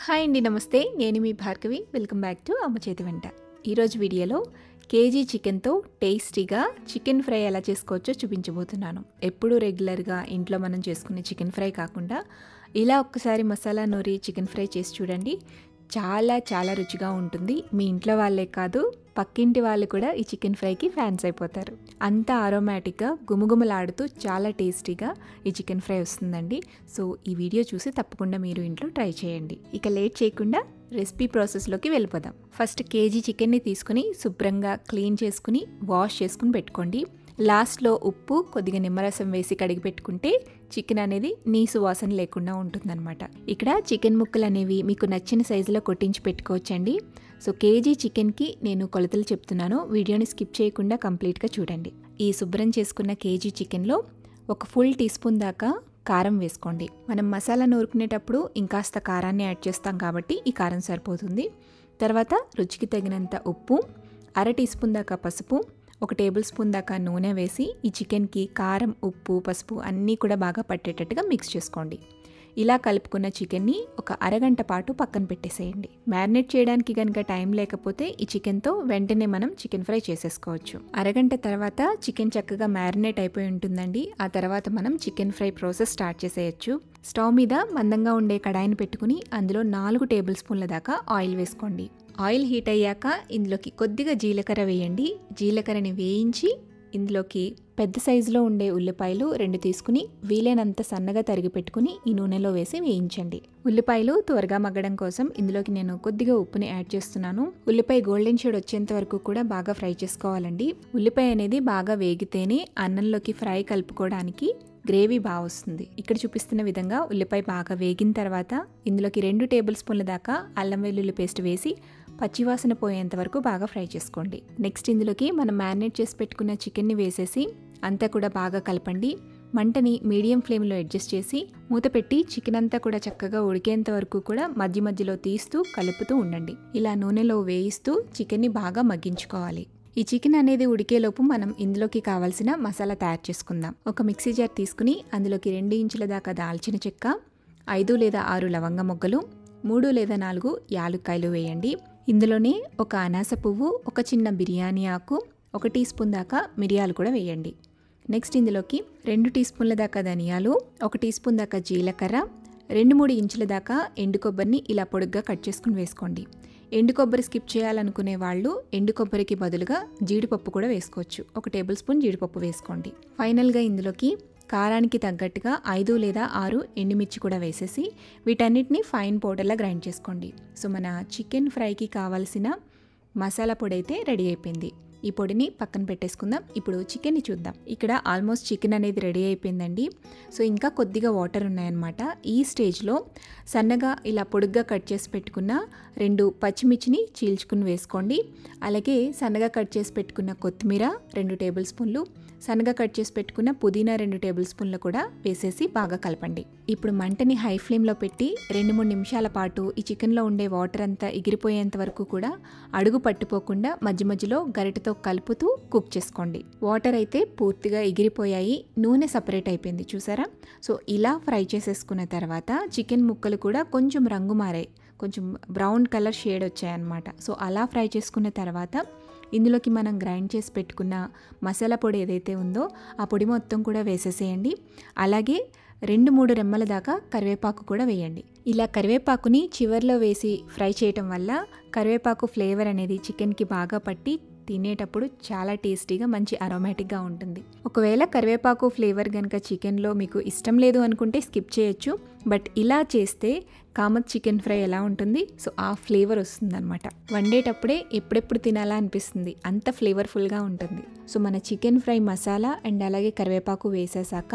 hi అండి నమస్తే నేను మీ భార్గవి వెల్కమ్ బ్యాక్ టు అమ్మ చేతి వంట ఈరోజు వీడియోలో కేజీ చికెన్తో టేస్టీగా చికెన్ ఫ్రై ఎలా చేసుకోవచ్చో చూపించబోతున్నాను ఎప్పుడు రెగ్యులర్గా ఇంట్లో మనం చేసుకునే చికెన్ ఫ్రై కాకుండా ఇలా ఒక్కసారి మసాలా నూరి చికెన్ ఫ్రై చేసి చూడండి చాలా చాలా రుచిగా ఉంటుంది మీ ఇంట్లో వాళ్ళే కాదు పక్కింటి వాళ్ళు కూడా ఈ చికెన్ ఫ్రైకి ఫ్యాన్స్ అయిపోతారు అంత ఆరోమాటిక్గా గుమగుమలాడుతూ చాలా టేస్టీగా ఈ చికెన్ ఫ్రై వస్తుందండి సో ఈ వీడియో చూసి తప్పకుండా మీరు ఇంట్లో ట్రై చేయండి ఇక లేట్ చేయకుండా రెసిపీ ప్రాసెస్లోకి వెళ్ళిపోదాం ఫస్ట్ కేజీ చికెన్ని తీసుకుని శుభ్రంగా క్లీన్ చేసుకుని వాష్ చేసుకుని పెట్టుకోండి లాస్ట్లో ఉప్పు కొద్దిగా నిమ్మరసం వేసి కడిగి పెట్టుకుంటే చికెన్ అనేది నీసు వాసన లేకుండా ఉంటుందన్నమాట ఇక్కడ చికెన్ ముక్కలు అనేవి మీకు నచ్చిన సైజులో కొట్టించి పెట్టుకోవచ్చండి సో కేజీ చికెన్కి నేను కొలతలు చెప్తున్నాను వీడియోని స్కిప్ చేయకుండా కంప్లీట్గా చూడండి ఈ శుభ్రం చేసుకున్న కేజీ చికెన్లో ఒక ఫుల్ టీ స్పూన్ దాకా కారం వేసుకోండి మనం మసాలా నూరుకునేటప్పుడు ఇంకాస్త కారాన్ని యాడ్ చేస్తాం కాబట్టి ఈ కారం సరిపోతుంది తర్వాత రుచికి తగినంత ఉప్పు అర టీ స్పూన్ దాకా పసుపు ఒక టేబుల్ స్పూన్ దాకా నూనె వేసి ఈ చికెన్కి కారం ఉప్పు పసుపు అన్నీ కూడా బాగా పట్టేటట్టుగా మిక్స్ చేసుకోండి ఇలా కలుపుకున్న చికెన్ని ఒక అరగంట పాటు పక్కన పెట్టేసేయండి మ్యారినేట్ చేయడానికి కనుక టైం లేకపోతే ఈ చికెన్తో వెంటనే మనం చికెన్ ఫ్రై చేసేసుకోవచ్చు అరగంట తర్వాత చికెన్ చక్కగా మ్యారినేట్ అయిపోయి ఉంటుందండి ఆ తర్వాత మనం చికెన్ ఫ్రై ప్రాసెస్ స్టార్ట్ చేసేయచ్చు స్టవ్ మీద మందంగా ఉండే కడాయిని పెట్టుకుని అందులో నాలుగు టేబుల్ స్పూన్ల దాకా ఆయిల్ వేసుకోండి ఆయిల్ హీట్ అయ్యాక ఇందులోకి కొద్దిగా జీలకర్ర వేయండి జీలకర్రని వేయించి ఇందులోకి పెద్ద సైజులో ఉండే ఉల్లిపాయలు రెండు తీసుకుని వీలైనంత సన్నగా తరిగి పెట్టుకుని ఈ నూనెలో వేసి వేయించండి ఉల్లిపాయలు త్వరగా మగ్గడం కోసం ఇందులోకి నేను కొద్దిగా ఉప్పుని యాడ్ చేస్తున్నాను ఉల్లిపాయ గోల్డెన్ షేడ్ వచ్చేంత వరకు కూడా బాగా ఫ్రై చేసుకోవాలండి ఉల్లిపాయ అనేది బాగా వేగితేనే అన్నంలోకి ఫ్రై కలుపుకోవడానికి గ్రేవీ బాగా వస్తుంది ఇక్కడ చూపిస్తున్న విధంగా ఉల్లిపాయ బాగా వేగిన తర్వాత ఇందులోకి రెండు టేబుల్ స్పూన్ల దాకా అల్లం వెల్లుల్లి పేస్ట్ వేసి పచ్చివాసన పోయేంత వరకు బాగా ఫ్రై చేసుకోండి నెక్స్ట్ ఇందులోకి మనం మ్యారినేట్ చేసి పెట్టుకున్న చికెన్ని వేసేసి అంతా కూడా బాగా కలపండి మంటని మీడియం ఫ్లేమ్లో అడ్జస్ట్ చేసి మూత పెట్టి చికెన్ అంతా కూడా చక్కగా ఉడికేంత వరకు కూడా మధ్య మధ్యలో తీస్తూ కలుపుతూ ఉండండి ఇలా నూనెలో వేయిస్తూ చికెన్ని బాగా మగ్గించుకోవాలి ఈ చికెన్ అనేది ఉడికేలోపు మనం ఇందులోకి కావాల్సిన మసాలా తయారు చేసుకుందాం ఒక మిక్సీ జార్ తీసుకుని అందులోకి రెండు ఇంచుల దాకా దాల్చిన చెక్క ఐదు లేదా ఆరు లవంగ మొగ్గలు మూడు లేదా నాలుగు యాలుక్కాయలు వేయండి ఇందులోనే ఒక అనాస పువ్వు ఒక చిన్న బిర్యానీ ఆకు ఒక టీ స్పూన్ దాకా మిరియాలు కూడా వేయండి నెక్స్ట్ ఇందులోకి రెండు టీ స్పూన్ల దాకా ధనియాలు ఒక టీ స్పూన్ దాకా జీలకర్ర రెండు మూడు ఇంచుల దాకా ఎండు కొబ్బరిని ఇలా పొడుగ్గా కట్ చేసుకుని వేసుకోండి ఎండు కొబ్బరి స్కిప్ చేయాలనుకునే వాళ్ళు ఎండు కొబ్బరికి బదులుగా జీడిపప్పు కూడా వేసుకోవచ్చు ఒక టేబుల్ స్పూన్ జీడిపప్పు వేసుకోండి ఫైనల్గా ఇందులోకి కారానికి తగ్గట్టుగా ఐదు లేదా ఆరు ఎండుమిర్చి కూడా వేసేసి వీటన్నిటిని ఫైన్ పౌడర్లా గ్రైండ్ చేసుకోండి సో మన చికెన్ ఫ్రైకి కావాల్సిన మసాలా పొడి అయితే రెడీ అయిపోయింది ఈ పొడిని పక్కన పెట్టేసుకుందాం ఇప్పుడు చికెన్ని చూద్దాం ఇక్కడ ఆల్మోస్ట్ చికెన్ అనేది రెడీ అయిపోయిందండి సో ఇంకా కొద్దిగా వాటర్ ఉన్నాయన్నమాట ఈ స్టేజ్లో సన్నగా ఇలా పొడుగ్గా కట్ చేసి పెట్టుకున్న రెండు పచ్చిమిర్చిని చీల్చుకుని వేసుకోండి అలాగే సన్నగా కట్ చేసి పెట్టుకున్న కొత్తిమీర రెండు టేబుల్ స్పూన్లు సన్నగా కట్ చేసి పెట్టుకున్న పుదీనా రెండు టేబుల్ స్పూన్లు కూడా వేసేసి బాగా కలపండి ఇప్పుడు మంటని హై ఫ్లేమ్లో పెట్టి రెండు మూడు నిమిషాల పాటు ఈ చికెన్లో ఉండే వాటర్ అంతా ఎగిరిపోయేంత వరకు కూడా అడుగు పట్టుకోకుండా మధ్య మధ్యలో గరిటతో కలుపుతూ కుక్ చేసుకోండి వాటర్ అయితే పూర్తిగా ఎగిరిపోయాయి నూనె సపరేట్ అయిపోయింది చూసారా సో ఇలా ఫ్రై చేసేసుకున్న తర్వాత చికెన్ ముక్కలు కూడా కొంచెం రంగు మారాయి కొంచెం బ్రౌన్ కలర్ షేడ్ వచ్చాయన్నమాట సో అలా ఫ్రై చేసుకున్న తర్వాత ఇందులోకి మనం గ్రైండ్ చేసి పెట్టుకున్న మసాలా పొడి ఏదైతే ఉందో ఆ పొడి మొత్తం కూడా వేసేసేయండి అలాగే రెండు మూడు రెమ్మల దాకా కరివేపాకు కూడా వేయండి ఇలా కరివేపాకుని చివర్లో వేసి ఫ్రై చేయటం వల్ల కరివేపాకు ఫ్లేవర్ అనేది చికెన్కి బాగా పట్టి తినేటప్పుడు చాలా టేస్టీగా మంచి అరోమాటిక్గా ఉంటుంది ఒకవేళ కరివేపాకు ఫ్లేవర్ కనుక చికెన్లో మీకు ఇష్టం లేదు అనుకుంటే స్కిప్ చేయొచ్చు బట్ ఇలా చేస్తే కామత్ చికెన్ ఫ్రై ఎలా ఉంటుంది సో ఆ ఫ్లేవర్ వస్తుందన్నమాట వండేటప్పుడే ఎప్పుడెప్పుడు తినాలా అనిపిస్తుంది అంత ఫ్లేవర్ఫుల్గా ఉంటుంది సో మన చికెన్ ఫ్రై మసాలా అండ్ అలాగే కరివేపాకు వేసేసాక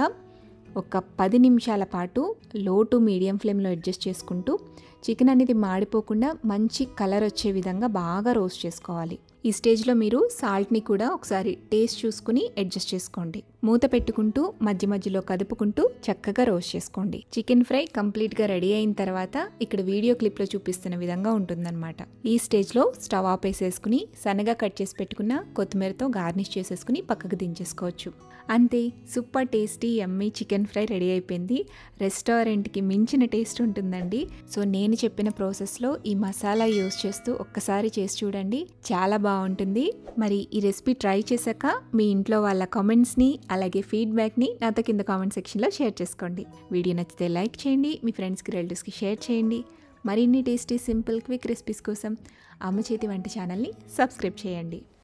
ఒక పది నిమిషాల పాటు లో టు మీడియం ఫ్లేమ్లో అడ్జస్ట్ చేసుకుంటూ చికెన్ అనేది మాడిపోకుండా మంచి కలర్ వచ్చే విధంగా బాగా రోస్ట్ చేసుకోవాలి ఈ స్టేజ్లో మీరు సాల్ట్ని కూడా ఒకసారి టేస్ట్ చూసుకుని అడ్జస్ట్ చేసుకోండి మూత పెట్టుకుంటూ మధ్య మధ్యలో కదుపుకుంటూ చక్కగా రోస్ట్ చేసుకోండి చికెన్ ఫ్రై కంప్లీట్గా రెడీ అయిన తర్వాత ఇక్కడ వీడియో క్లిప్లో చూపిస్తున్న విధంగా ఉంటుందన్నమాట ఈ స్టేజ్లో స్టవ్ ఆపేసేసుకుని సన్నగా కట్ చేసి పెట్టుకున్న కొత్తిమీరతో గార్నిష్ చేసేసుకుని పక్కకు దించేసుకోవచ్చు అంతే super tasty yummy chicken fry ready అయిపోయింది రెస్టారెంట్కి మించిన టేస్ట్ ఉంటుందండి సో నేను నేను చెప్పిన ప్రాసెస్లో ఈ మసాలా యూస్ చేస్తూ ఒక్కసారి చేసి చూడండి చాలా బాగుంటుంది మరి ఈ రెసిపీ ట్రై చేశాక మీ ఇంట్లో వాళ్ళ కామెంట్స్ని అలాగే ఫీడ్బ్యాక్ని నాతో కింద కామెంట్ సెక్షన్లో షేర్ చేసుకోండి వీడియో నచ్చితే లైక్ చేయండి మీ ఫ్రెండ్స్కి రిలేటివ్స్కి షేర్ చేయండి మరిన్ని టేస్టీ సింపుల్ క్విక్ రెసిపీస్ కోసం అమ్మ చేతి వంట ఛానల్ని సబ్స్క్రైబ్ చేయండి